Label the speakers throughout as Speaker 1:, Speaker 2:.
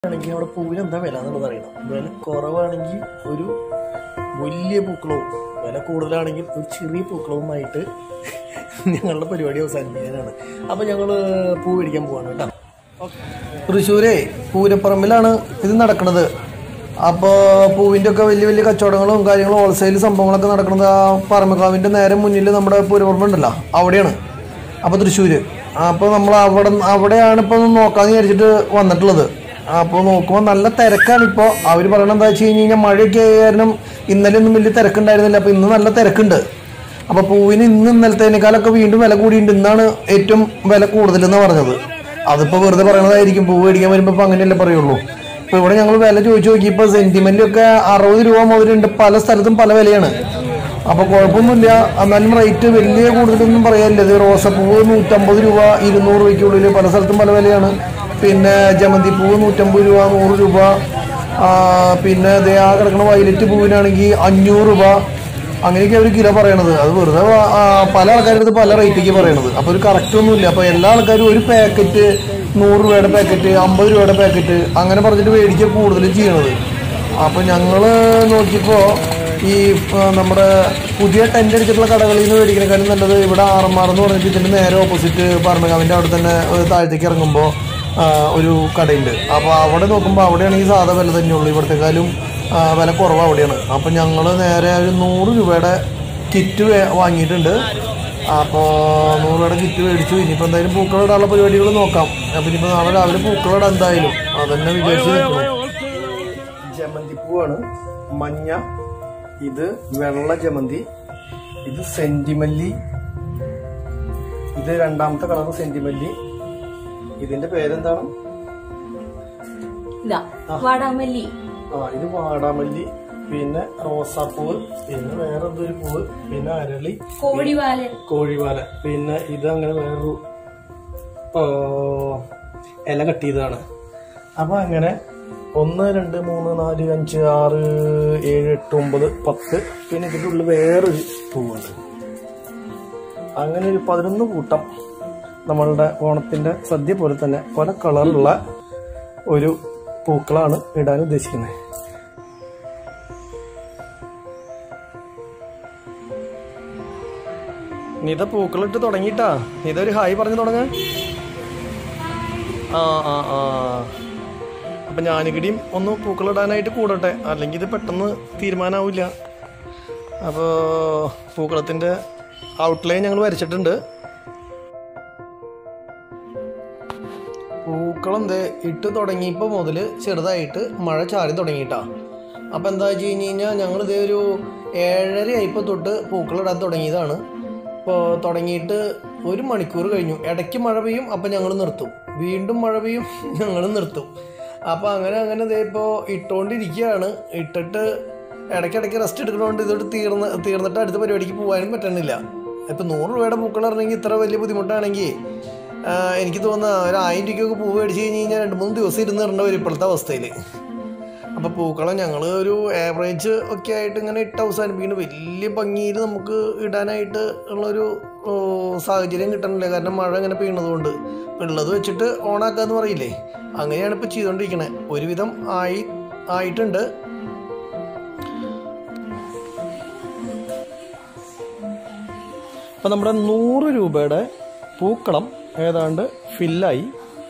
Speaker 1: ആണെങ്കിൽ അവിടെ പൂവിന് എന്താ വില എന്നുള്ളത് അറിയണം വില കുറവാണെങ്കിൽ ഒരു വലിയ പൂക്കളവും വില കൂടുതലാണെങ്കിൽ ഒരു ചെറിയ പൂക്കളവുമായിട്ട് ഞങ്ങളുടെ പരിപാടി അവസാനിപ്പിക്കാനാണ് അപ്പം ഞങ്ങൾ പൂ മേടിക്കാൻ പോവാണ് കേട്ടോ തൃശ്ശൂരെ പൂരപ്പറമ്പിലാണ് ഇത് നടക്കുന്നത് അപ്പോൾ പൂവിൻ്റെ ഒക്കെ വലിയ വലിയ കച്ചവടങ്ങളും കാര്യങ്ങളും ഹോൾസെയിൽ സംഭവങ്ങളൊക്കെ നടക്കുന്നത് ആ പറമ്പക്കാവിൻ്റെ നേരെ മുന്നിൽ നമ്മുടെ പൂരപ്പറമ്പുണ്ടല്ലോ അവിടെയാണ് അപ്പോൾ തൃശ്ശൂർ അപ്പോൾ നമ്മൾ അവിടെ അവിടെയാണ് ഇപ്പോൾ ഒന്ന് നോക്കാമെന്ന് വിചാരിച്ചിട്ട് വന്നിട്ടുള്ളത് അപ്പോൾ നോക്കുമ്പോൾ നല്ല തിരക്കാണ് ഇപ്പോൾ അവർ പറയണത് എന്താ വെച്ച് കഴിഞ്ഞ് കഴിഞ്ഞാൽ മഴയൊക്കെ ആയ കാരണം ഇന്നലെ ഒന്നും വലിയ തിരക്കുണ്ടായിരുന്നില്ല അപ്പോൾ ഇന്ന് നല്ല തിരക്കുണ്ട് അപ്പോൾ പൂവിന് ഇന്ന് ഇന്നലത്തേനേക്കാളൊക്കെ വീണ്ടും വില കൂടിയിട്ടുണ്ട് ഇന്നാണ് ഏറ്റവും വില കൂടുതലെന്ന് പറഞ്ഞത് അതിപ്പോൾ വെറുതെ പറയണതായിരിക്കും പൂ മേടിക്കാൻ വരുമ്പോൾ ഇപ്പോൾ അങ്ങനെയല്ലേ പറയുള്ളൂ ഇപ്പോൾ ഇവിടെ ഞങ്ങൾ വില ചോദിച്ചു നോക്കിയപ്പോൾ സെൻറ്റിമെൻ്റൊക്കെ അറുപത് രൂപ മുതലുണ്ട് പല സ്ഥലത്തും പല വിലയാണ് അപ്പോൾ കുഴപ്പമൊന്നുമില്ല എന്നാലും റേറ്റ് വലിയ കൂടുതലൊന്നും പറയാനില്ല ഇത് റോസപ്പൂവ് നൂറ്റമ്പത് രൂപ ഇരുന്നൂറ് രൂപയ്ക്കുള്ളിൽ പല സ്ഥലത്തും പല വിലയാണ് പിന്നെ ജമന്തി പൂവ് നൂറ്റമ്പത് രൂപ നൂറ് രൂപ ആ, പിന്നെ ദേ ആ കിടക്കുന്ന വയലറ്റ് പൂവിനാണെങ്കിൽ അഞ്ഞൂറ് രൂപ അങ്ങനെയൊക്കെ ഒരു കിലോ പറയണത് അത് വെറുതെ വ- ആ, പല ആൾക്കാരുടെ അടുത്ത് പല റേറ്റൊക്കെ പറയണത് അപ്പോൾ ഒരു കറക്റ്റ് ഒന്നുമില്ല അപ്പോൾ എല്ലാ ആൾക്കാരും ഒരു പാക്കറ്റ് നൂറ് രൂപയുടെ പാക്കറ്റ് അമ്പത് രൂപയുടെ പാക്കറ്റ് അങ്ങനെ പറഞ്ഞിട്ട് മേടിക്കുക കൂടുതലും ചെയ്യണത് അപ്പോൾ ഞങ്ങൾ നോക്കിയപ്പോൾ ഈ ആ, നമ്മുടെ പുതിയ ടെൻ്റ് അടിച്ചിട്ടുള്ള കടകളിൽ നിന്ന് മേടിക്കുന്നതിനേക്കാളും നല്ലത് ഇവിടെ ആറന്മാർ എന്ന് പറഞ്ഞിട്ട് ഇതിൻ്റെ നേരെ ഓപ്പോസിറ്റ് പറമ്പകാവിൻ്റെ അവിടെ തന്നെ ഒരു താഴത്തേക്ക് ഇറങ്ങുമ്പോൾ ആ, ഒരു കടയുണ്ട് അപ്പോൾ അവിടെ നോക്കുമ്പോൾ അവിടെയാണെങ്കിൽ സാധാ വില തന്നെയുള്ളൂ ഇവിടത്തെക്കാളും ആ, വില കുറവ് അവിടെയാണ് അപ്പം ഞങ്ങൾ നേരെ ഒരു നൂറ് രൂപയുടെ കിറ്റ് വാങ്ങിയിട്ടുണ്ട് അപ്പോൾ നൂറ് രൂപയുടെ കിറ്റ് മേടിച്ചു ഇനിയിപ്പോൾ എന്തായാലും പൂക്കളിടാനുള്ള പരിപാടികൾ നോക്കാം അപ്പം ഇനിയിപ്പോൾ നാളെ രാവിലെ പൂക്കളിടാം എന്തായാലും അതന്നെ വിചാരിച്ച് നിൽക്കണം ജമന്തി പൂവാണ് മഞ്ഞ ഇത് വെള്ള ജമന്തി ഇത് സെന്റിമല്ലി ഇത് രണ്ടാമത്തെ കളർ സെന്റിമല്ലി ഇതിന്റെ പേരെന്താണ്
Speaker 2: ഇതാ വാടാമല്ലി
Speaker 1: ആ ഇത് വാടാമല്ലി പിന്നെ റോസാപ്പൂവ് പിന്നെ വേറെ എന്തൊരു പൂവ് പിന്നെ അരളി
Speaker 2: കോഴിവാലൻ
Speaker 1: കോഴിവാല പിന്നെ ഇത് അങ്ങനെ വേറൊരു ആ, ഇല കട്ട് ചെയ്തതാണ് അപ്പൊ അങ്ങനെ ഒന്ന് രണ്ട് മൂന്ന് നാല് അഞ്ച് ആറ് ഏഴ് എട്ട് ഒമ്പത് പത്ത് പിന്നെ ഇതിൻ്റെ ഉള്ളിൽ വേറൊരു പൂവുണ്ട് അങ്ങനെ ഒരു പതിനൊന്ന് കൂട്ടം നമ്മളുടെ ഓണത്തിന്റെ സദ്യ പോലെ തന്നെ പല കളറുള്ള ഒരു പൂക്കളാണ് ഇടാൻ ഉദ്ദേശിക്കുന്നത് നിത പൂക്കളിട്ട് തുടങ്ങിട്ടാ നിത ഒരു ഹായ് പറഞ്ഞു തുടങ്ങ ആ ആ ആ അപ്പൊ ഞാനികിടിയും ഒന്ന് പൂക്കളിടാനായിട്ട് കൂടട്ടെ അല്ലെങ്കിൽ ഇത് പെട്ടെന്ന് തീരുമാനമാവില്ല അപ്പോൾ പൂക്കളത്തിന്റെ ഔട്ട്ലൈൻ ഞങ്ങൾ വരച്ചിട്ടുണ്ട് പൂക്കളം ദേ ഇട്ട് തുടങ്ങിയപ്പോൾ മുതൽ ചെറുതായിട്ട് മഴ ചാരി തുടങ്ങിയിട്ടാ അപ്പം എന്താ വെച്ച് കഴിഞ്ഞ് കഴിഞ്ഞാൽ ഞങ്ങൾ ഇതേ ഒരു ഏഴര ആയപ്പോൾ തൊട്ട് പൂക്കളിടാൻ തുടങ്ങിയതാണ് ഇപ്പോൾ തുടങ്ങിയിട്ട് ഒരു മണിക്കൂർ കഴിഞ്ഞു ഇടയ്ക്ക് മഴ പെയ്യും അപ്പം ഞങ്ങൾ നിർത്തും വീണ്ടും മഴ പെയ്യും ഞങ്ങൾ നിർത്തും അപ്പോൾ അങ്ങനെ അങ്ങനെ ദേ ഇപ്പോൾ ഇട്ടുകൊണ്ടിരിക്കുകയാണ് ഇട്ടിട്ട് ഇടയ്ക്കിടയ്ക്ക് റെസ്റ്റ് എടുക്കണോണ്ട് ഇതോട്ട് തീർന്ന് തീർന്നിട്ട് അടുത്ത പരിപാടിക്ക് പോകാനും പറ്റണില്ല ഇപ്പം നൂറ് രൂപയുടെ പൂക്കൾ ഇറങ്ങി ഇത്ര വലിയ ബുദ്ധിമുട്ടാണെങ്കിൽ ആ, എനിക്ക് തോന്നുന്ന ഒരു ആയിരം രൂപയ്ക്കൊക്കെ പൂവ് മേടിച്ച് കഴിഞ്ഞ് കഴിഞ്ഞാൽ രണ്ട് മൂന്ന് ദിവസം ഇരുന്ന് ഇടേണ്ട വരും ഇപ്പോഴത്തെ അവസ്ഥയിൽ അപ്പോൾ പൂക്കളം ഞങ്ങൾ ഒരു ആവറേജ് ഒക്കെ ആയിട്ട് ഇങ്ങനെ ഇട്ട് അവസാനിപ്പിക്കുന്നു വലിയ ഭംഗിയിൽ നമുക്ക് ഇടാനായിട്ട് ഉള്ളൊരു ഓ, സാഹചര്യം കിട്ടണില്ല കാരണം മഴ ഇങ്ങനെ പെയ്യണത് കൊണ്ട് ഉള്ളത് വെച്ചിട്ട് ഓണാക്കാന്ന് പറയില്ലേ അങ്ങനെയാണ് ഇപ്പോൾ ചെയ്തുകൊണ്ടിരിക്കണത് ഒരുവിധം ആയി ആയിട്ടുണ്ട് അപ്പം നമ്മുടെ നൂറ് രൂപയുടെ പൂക്കളം ഏതാണ്ട് ഫില്ലായി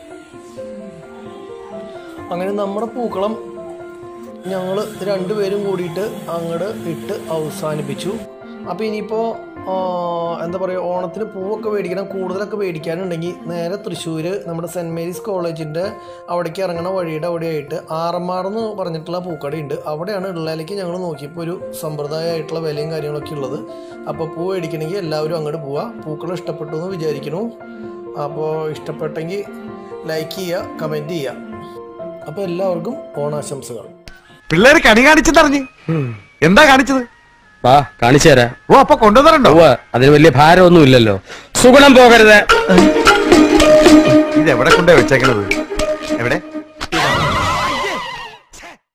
Speaker 1: അങ്ങനെ നമ്മുടെ പൂക്കളം ഞങ്ങൾ രണ്ടുപേരും കൂടിയിട്ട് അങ്ങോട്ട് ഇട്ട് അവസാനിപ്പിച്ചു അപ്പോൾ ഇനിയിപ്പോൾ എന്താ പറയുക ഓണത്തിന് പൂവൊക്കെ മേടിക്കണം കൂടുതലൊക്കെ മേടിക്കാനുണ്ടെങ്കിൽ നേരെ തൃശ്ശൂർ നമ്മുടെ സെൻറ്റ് മേരീസ് കോളേജിൻ്റെ അവിടേക്ക് ഇറങ്ങണ വഴിയുടെ അവിടെയായിട്ട് ആറന്മാർ എന്ന് പറഞ്ഞിട്ടുള്ള പൂക്കടയുണ്ട് അവിടെയാണ് ഉള്ളതിലേക്ക് ഞങ്ങൾ നോക്കിയപ്പോൾ ഒരു സമ്പ്രദായമായിട്ടുള്ള വിലയും കാര്യങ്ങളൊക്കെ ഉള്ളത് അപ്പോൾ പൂ മേടിക്കണമെങ്കിൽ എല്ലാവരും അങ്ങോട്ട് പോവുക പൂക്കൾ ഇഷ്ടപ്പെട്ടു എന്ന് വിചാരിക്കുന്നു അപ്പോൾ ഇഷ്ടപ്പെട്ടെങ്കിൽ ലൈക്ക് ചെയ്യുക കമൻറ്റ് ചെയ്യുക അപ്പോൾ എല്ലാവർക്കും ഓണാശംസകൾ
Speaker 3: പിള്ളേര് കണി കാണിച്ചെന്നറിഞ്ഞ് എന്താ കാണിച്ചത്
Speaker 4: വാ കാണിച്ചു തരാം
Speaker 3: ഓ അപ്പൊ കൊണ്ടുവന്നിട്ടുണ്ടോ
Speaker 4: ഉവ്വ്, അതിന് വലിയ ഭാരമൊന്നും ഇല്ലല്ലോ സുഗുണം പോകരുത്
Speaker 3: ഇത് എവിടെ കൊണ്ടേ വെച്ചേക്കണത് എവിടെ